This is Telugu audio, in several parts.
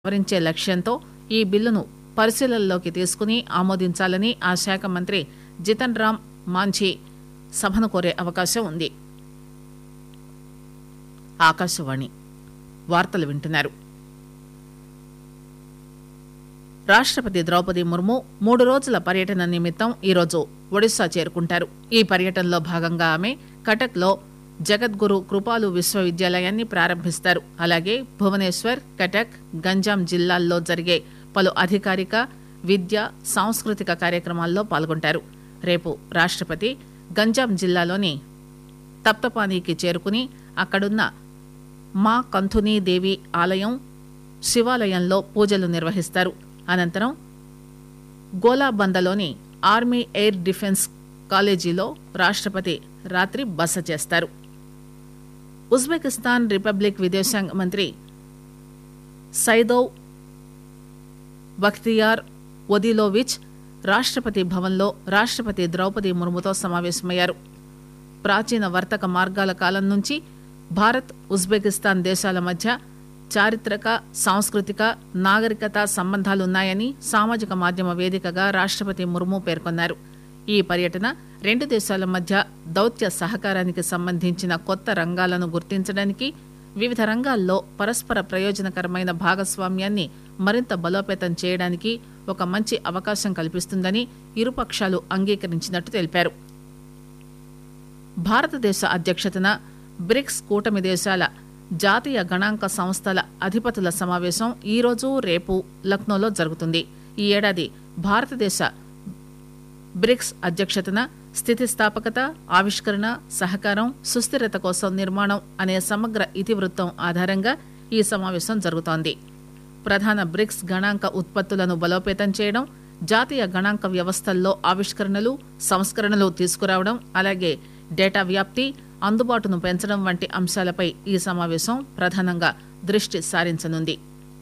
సవరించే లక్ష్యంతో ఈ బిల్లును పరిశీలనలోకి తీసుకుని ఆమోదించాలని ఆ శాఖ మంత్రి జితన్ రామ్ మాంఝీ సభను కోరే అవకాశం ఉంది ఆకాశవాణి వార్తలు వింటున్నారు రాష్టపతి ద్రౌపది ముర్ము మూడు రోజుల పర్యటన నిమిత్తం ఈరోజు ఒడిశా చేరుకుంటారు ఈ పర్యటనలో భాగంగా ఆమె కటక్ లో జగద్గురు కృపాలు విశ్వవిద్యాలయాన్ని ప్రారంభిస్తారు అలాగే భువనేశ్వర్ కటక్ గంజాం జిల్లాల్లో జరిగే పలు అధికారిక విద్య సాంస్కృతిక కార్యక్రమాల్లో పాల్గొంటారు రేపు రాష్టపతి గంజాం జిల్లాలోని తప్తపానీకి చేరుకుని అక్కడున్న మా కంథునీ దేవి ఆలయం శివాలయంలో పూజలు నిర్వహిస్తారు అనంతరం గోలాబందలోని ఆర్మీ ఎయిర్ డిఫెన్స్ కాలేజీలో రాష్టపతి రాత్రి బస చేస్తారు ఉజ్బెకిస్తాన్ రిపబ్లిక్ విదేశాంగ మంత్రి సైదోవ్ బఖ్తియార్ ఒదిలోవిచ్ రాష్టపతి భవన్లో రాష్టపతి ద్రౌపది ముర్ముతో సమావేశమయ్యారు ప్రాచీన వర్తక మార్గాల కాలం నుంచి భారత్ ఉజ్బెకిస్తాన్ దేశాల మధ్య చారిత్రక సాంస్కృతిక నాగరికత సంబంధాలున్నాయని సామాజిక మాధ్యమ వేదికగా రాష్టపతి ముర్ము పేర్కొన్నారు ఈ పర్యటన రెండు దేశాల మధ్య దౌత్య సహకారానికి సంబంధించిన కొత్త రంగాలను గుర్తించడానికి వివిధ రంగాల్లో పరస్పర ప్రయోజనకరమైన భాగస్వామ్యాన్ని మరింత బలోపేతం చేయడానికి ఒక మంచి అవకాశం కల్పిస్తుందని ఇరుపక్షాలు అంగీకరించినట్టు తెలిపారు భారతదేశ అధ్యక్షతన బ్రిక్స్ కూటమి దేశాల జాతీయ గణాంక సంస్థల అధిపతుల సమావేశం ఈరోజు రేపు లక్నోలో జరుగుతుంది ఈ ఏడాది భారతదేశ బ్రిక్స్ అధ్యక్షతన స్థితిస్థాపకత ఆవిష్కరణ సహకారం సుస్థిరత కోసం నిర్మాణం అనే సమగ్ర ఇతివృత్తం ఆధారంగా ఈ సమావేశం జరుగుతోంది ప్రధాన బ్రిక్స్ గణాంక ఉత్పత్తులను బలోపేతం చేయడం జాతీయ గణాంక వ్యవస్థల్లో ఆవిష్కరణలు సంస్కరణలు తీసుకురావడం అలాగే డేటా వ్యాప్తి అందుబాటును పెంచడం వంటి అంశాలపై ఈ సమావేశం ప్రధానంగా దృష్టి సారించనుంది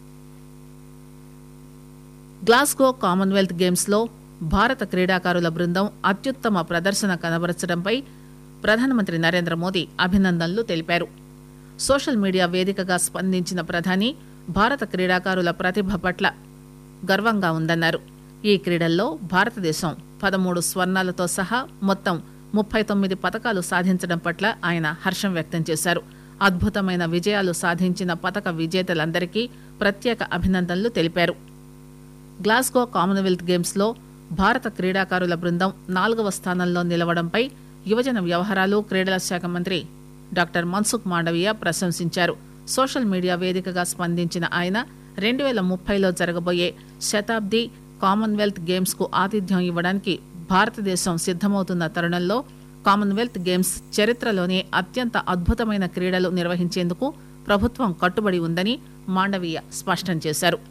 గ్లాస్గో కామన్వెల్త్ గేమ్స్ లో భారత క్రీడాకారుల బృందం అత్యుత్తమ ప్రదర్శన కనబరచడంపై ప్రధానమంత్రి నరేంద్ర మోదీ అభినందనలు తెలిపారు సోషల్ మీడియా వేదికగా స్పందించిన ప్రధాని భారత క్రీడాకారుల ప్రతిభ పట్ల గర్వంగా ఉందన్నారు ఈ క్రీడల్లో భారతదేశం పదమూడు స్వర్ణాలతో సహా మొత్తం ముప్పై తొమ్మిది పథకాలు సాధించడం పట్ల ఆయన హర్షం వ్యక్తం చేశారు అద్భుతమైన విజయాలు సాధించిన పథక విజేతలందరికీ ప్రత్యేక అభినందనలు తెలిపారు గ్లాస్గో కామన్వెల్త్ గేమ్స్ లో భారత క్రీడాకారుల బృందం నాలుగవ స్థానంలో నిలవడంపై యువజన వ్యవహారాలు క్రీడల శాఖ మంత్రి డాక్టర్ మన్సుఖ్ మాండవీయ ప్రశంసించారు సోషల్ మీడియా వేదికగా స్పందించిన ఆయన రెండు వేల ముప్పైలో జరగబోయే శతాబ్ది కామన్వెల్త్ గేమ్స్ కు ఆతిథ్యం ఇవ్వడానికి భారతదేశం సిద్దమవుతున్న తరుణంలో కామన్వెల్త్ గేమ్స్ చరిత్రలోనే అత్యంత అద్భుతమైన క్రీడలు నిర్వహించేందుకు ప్రభుత్వం కట్టుబడి ఉందని మాండవీయ స్పష్టం చేశారు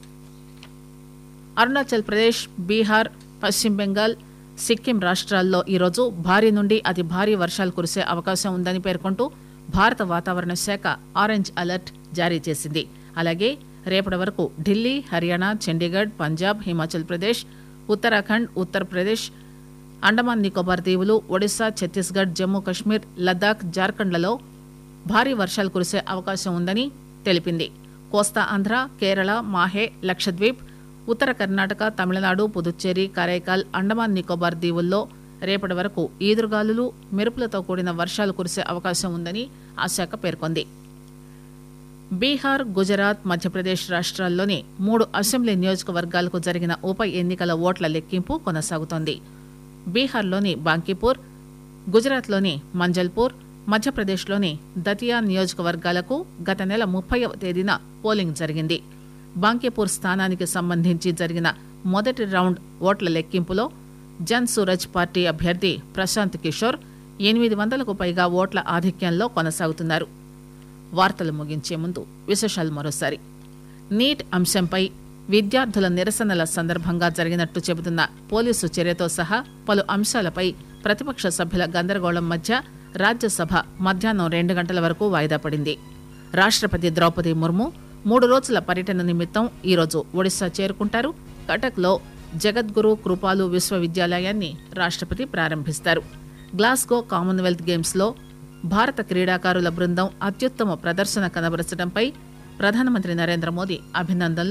అరుణాచల్ ప్రదేశ్ బీహార్ పశ్చిమ బెంగాల్ సిక్కిం రాష్ట్రాల్లో ఈరోజు భారీ నుండి అతి భారీ వర్షాలు కురిసే అవకాశం ఉందని పేర్కొంటూ భారత వాతావరణ శాఖ ఆరెంజ్ అలర్ట్ జారీ చేసింది అలాగే రేపటి వరకు ఢిల్లీ హర్యానా చండీగఢ్ పంజాబ్ హిమాచల్ ప్రదేశ్ ఉత్తరాఖండ్ ఉత్తరప్రదేశ్ అండమాన్ నికోబార్ దీవులు ఒడిశా ఛత్తీస్గఢ్ జమ్మూ కశ్మీర్ లద్దాఖ్ జార్ఖండ్లలో భారీ వర్షాలు కురిసే అవకాశం ఉందని తెలిపింది కోస్తా ఆంధ్ర కేరళ మాహే లక్షద్వీప్ ఉత్తర కర్ణాటక తమిళనాడు పుదుచ్చేరి కరైకాల్ అండమాన్ నికోబార్ దీవుల్లో రేపటి వరకు ఈదురుగాలులు మెరుపులతో కూడిన వర్షాలు కురిసే అవకాశం ఉందని ఆ శాఖ పేర్కొంది బీహార్ గుజరాత్ మధ్యప్రదేశ్ రాష్ట్రాల్లోని మూడు అసెంబ్లీ నియోజకవర్గాలకు జరిగిన ఉప ఎన్నికల ఓట్ల లెక్కింపు కొనసాగుతోంది బీహార్లోని బాంకీపూర్ గుజరాత్లోని మంజల్పూర్ మధ్యప్రదేశ్లోని దతియా నియోజకవర్గాలకు గత నెల ముప్పైవ తేదీన పోలింగ్ జరిగింది బాంకీపూర్ స్థానానికి సంబంధించి జరిగిన మొదటి రౌండ్ ఓట్ల లెక్కింపులో జన్ సూరజ్ పార్టీ అభ్యర్థి ప్రశాంత్ కిషోర్ ఎనిమిది వందలకు పైగా ఓట్ల ఆధిక్యంలో కొనసాగుతున్నారు వార్తలు ముగించే ముందు విశేషాలు మరోసారి నీట్ అంశంపై విద్యార్థుల నిరసనల సందర్భంగా జరిగినట్టు చెబుతున్న పోలీసు చర్యతో సహా పలు అంశాలపై ప్రతిపక్ష సభ్యుల గందరగోళం మధ్య రాజ్యసభ మధ్యాహ్నం రెండు గంటల వరకు వాయిదా పడింది రాష్టపతి ద్రౌపది ముర్ము మూడు రోజుల పర్యటన నిమిత్తం ఈరోజు ఒడిశా చేరుకుంటారు కటక్లో జగద్గురు కృపాలు విశ్వవిద్యాలయాన్ని రాష్టపతి ప్రారంభిస్తారు గ్లాస్గో కామన్వెల్త్ గేమ్స్ లో భారత క్రీడాకారుల బృందం అత్యుత్తమ ప్రదర్శన కనబరచడంపై ప్రధానమంత్రి నరేంద్ర మోదీ అభినందనలు